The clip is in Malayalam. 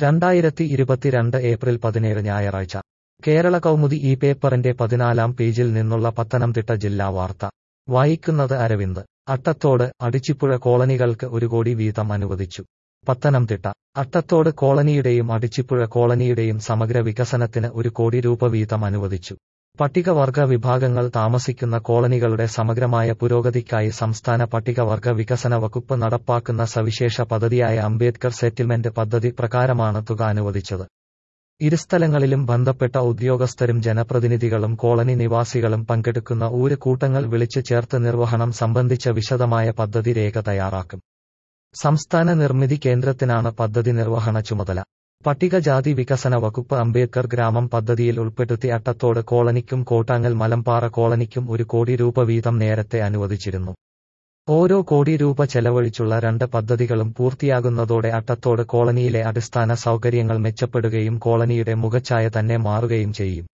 രണ്ടായിരത്തി ഇരുപത്തിരണ്ട് ഏപ്രിൽ പതിനേഴ് ഞായറാഴ്ച കേരള കൗമുദി ഈ പേപ്പറിന്റെ പതിനാലാം പേജിൽ നിന്നുള്ള പത്തനംതിട്ട ജില്ലാ വാർത്ത വായിക്കുന്നത് അരവിന്ദ് അട്ടത്തോട് അടിച്ചിപ്പുഴ കോളനികൾക്ക് ഒരു കോടി വീതം അനുവദിച്ചു പത്തനംതിട്ട അട്ടത്തോട് കോളനിയുടെയും അടിച്ചിപ്പുഴ കോളനിയുടെയും സമഗ്ര വികസനത്തിന് ഒരു കോടി രൂപ വീതം അനുവദിച്ചു പട്ടികവർഗ വിഭാഗങ്ങൾ താമസിക്കുന്ന കോളനികളുടെ സമഗ്രമായ പുരോഗതിക്കായി സംസ്ഥാന പട്ടികവർഗ വികസന വകുപ്പ് നടപ്പാക്കുന്ന സവിശേഷ പദ്ധതിയായ അംബേദ്കർ സെറ്റിൽമെന്റ് പദ്ധതി പ്രകാരമാണ് തുക അനുവദിച്ചത് ഇരുസ്ഥലങ്ങളിലും ബന്ധപ്പെട്ട ഉദ്യോഗസ്ഥരും ജനപ്രതിനിധികളും കോളനി നിവാസികളും പങ്കെടുക്കുന്ന ഊര് കൂട്ടങ്ങൾ വിളിച്ചു ചേർത്ത് നിർവഹണം സംബന്ധിച്ച വിശദമായ പദ്ധതി രേഖ തയ്യാറാക്കും സംസ്ഥാന നിർമ്മിതി കേന്ദ്രത്തിനാണ് പദ്ധതി നിർവഹണ ചുമതല പട്ടികജാതി വികസന വകുപ്പ് അംബേദ്കർ ഗ്രാമം പദ്ധതിയിൽ ഉൾപ്പെടുത്തി അട്ടത്തോട് കോളനിക്കും കോട്ടാങ്ങൽ മലമ്പാറ കോളനിക്കും ഒരു കോടി രൂപ വീതം നേരത്തെ അനുവദിച്ചിരുന്നു ഓരോ കോടി രൂപ ചെലവഴിച്ചുള്ള രണ്ട് പദ്ധതികളും പൂർത്തിയാകുന്നതോടെ അട്ടത്തോട് കോളനിയിലെ അടിസ്ഥാന സൗകര്യങ്ങൾ മെച്ചപ്പെടുകയും കോളനിയുടെ മുഖച്ഛായ തന്നെ മാറുകയും ചെയ്യും